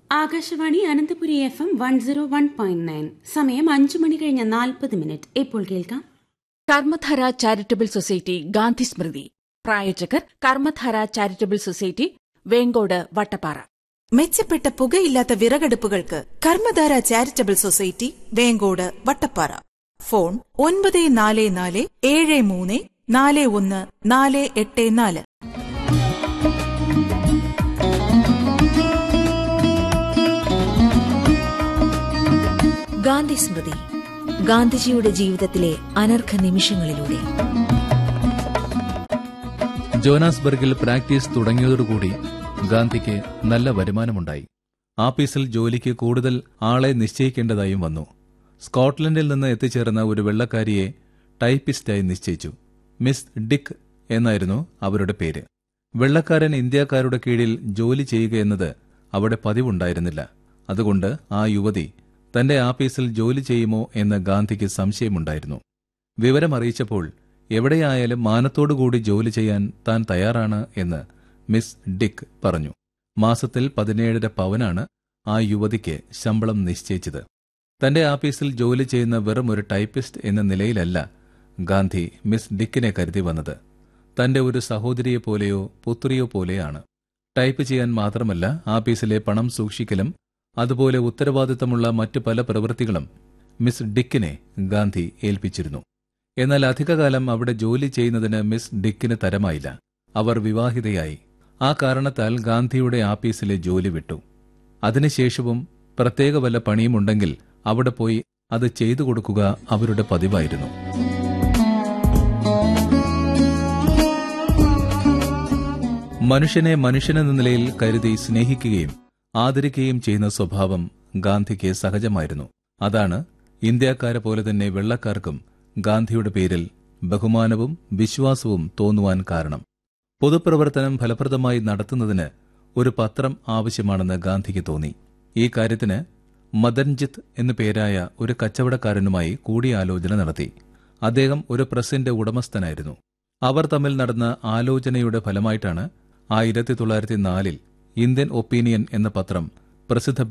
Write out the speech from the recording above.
Akashvani Ananthapuri F M one zero one point nine സമയം അഞ്ചു മണി കഴിഞ്ഞ നാൽപ്പത് മിനിറ്റ് ഇപ്പോൾ കേൾക്കാം കർമ്മധാര ചാരിറ്റബിൾ സൊസൈറ്റി ഗാന്ധി സ്മൃതി പ്രായോജകർ കർമ്മധാര ചാരിറ്റബിൾ സൊസൈറ്റി വേങ്കോട് വട്ടപ്പാറ മെച്ചപ്പെട്ട പുകയില്ലാത്ത വിറകടുപ്പുകൾക്ക് Karmadhara charitable society Vencode Vattappara phone ഒൻപത് നാല് നാല് ഏഴ് മൂന്ന് നാല് ഒന്ന് നാല് എട്ട് നാല് ഗാന്ധി സ്മൃതി ഗാന്ധിജിയുടെ ജീവിതത്തിലെ അനർഘ നിമിഷങ്ങളിലൂടെ ജോനാസ്ബർഗിൽ പ്രാക്ടീസ് തുടങ്ങിയതോടുകൂടി ഗാന്ധിക്ക് നല്ല വരുമാനമുണ്ടായി ആപ്പീസിൽ ജോലിക്ക് കൂടുതൽ ആളെ നിശ്ചയിക്കേണ്ടതായും വന്നു സ്കോട്ട്ലൻഡിൽ നിന്ന് എത്തിച്ചേർന്ന ഒരു വെള്ളക്കാരിയെ ടൈപ്പിസ്റ്റായി നിശ്ചയിച്ചു മിസ് ഡിക്ക് എന്നായിരുന്നു അവരുടെ പേര് വെള്ളക്കാരൻ ഇന്ത്യക്കാരുടെ കീഴിൽ ജോലി ചെയ്യുക എന്നത് അവിടെ പതിവുണ്ടായിരുന്നില്ല അതുകൊണ്ട് ആ യുവതി തന്റെ ആപ്പീസിൽ ജോലി ചെയ്യുമോ എന്ന് ഗാന്ധിക്ക് സംശയമുണ്ടായിരുന്നു വിവരമറിയിച്ചപ്പോൾ എവിടെയായാലും മാനത്തോടുകൂടി ജോലി ചെയ്യാൻ താൻ തയ്യാറാണ് എന്ന് മിസ് ഡിക്ക് പറഞ്ഞു മാസത്തിൽ പതിനേഴര പവനാണ് ആ യുവതിക്ക് ശമ്പളം നിശ്ചയിച്ചത് തന്റെ ആഫീസിൽ ജോലി ചെയ്യുന്ന വെറും ഒരു ടൈപ്പിസ്റ്റ് എന്ന നിലയിലല്ല ഗാന്ധി മിസ് ഡിക്കിനെ കരുതി വന്നത് തന്റെ ഒരു സഹോദരിയെപ്പോലെയോ പുത്രിയോ പോലെയാണ് ടൈപ്പ് ചെയ്യാൻ മാത്രമല്ല ആഫീസിലെ പണം സൂക്ഷിക്കലും അതുപോലെ ഉത്തരവാദിത്തമുള്ള മറ്റു പല പ്രവൃത്തികളും മിസ് ഡിക്കിനെ ഗാന്ധി ഏൽപ്പിച്ചിരുന്നു എന്നാൽ അധികകാലം അവിടെ ജോലി ചെയ്യുന്നതിന് മിസ് ഡിക്കിന് തരമായില്ല അവർ വിവാഹിതയായി ആ കാരണത്താൽ ഗാന്ധിയുടെ ആഫീസിലെ ജോലി വിട്ടു അതിനുശേഷവും പ്രത്യേക വല്ല പണിയുമുണ്ടെങ്കിൽ അവിടെ പോയി അത് ചെയ്തു കൊടുക്കുക അവരുടെ പതിവായിരുന്നു മനുഷ്യനെ മനുഷ്യനെന്ന നിലയിൽ കരുതി സ്നേഹിക്കുകയും ആദരിക്കുകയും ചെയ്യുന്ന സ്വഭാവം ഗാന്ധിക്ക് സഹജമായിരുന്നു അതാണ് ഇന്ത്യക്കാരെ പോലെ തന്നെ വെള്ളക്കാർക്കും ഗാന്ധിയുടെ പേരിൽ ബഹുമാനവും വിശ്വാസവും തോന്നുവാൻ കാരണം പൊതുപ്രവർത്തനം ഫലപ്രദമായി നടത്തുന്നതിന് ഒരു പത്രം ആവശ്യമാണെന്ന് ഗാന്ധിക്ക് തോന്നി ഈ കാര്യത്തിന് മദൻജിത്ത് എന്നു പേരായ ഒരു കച്ചവടക്കാരനുമായി കൂടിയാലോചന നടത്തി അദ്ദേഹം ഒരു പ്രസിന്റെ ഉടമസ്ഥനായിരുന്നു അവർ തമ്മിൽ നടന്ന ആലോചനയുടെ ഫലമായിട്ടാണ് ആയിരത്തി തൊള്ളായിരത്തി നാലിൽ ഇന്ത്യൻ ഒപ്പീനിയൻ എന്ന പത്രം പ്രസിദ്ധ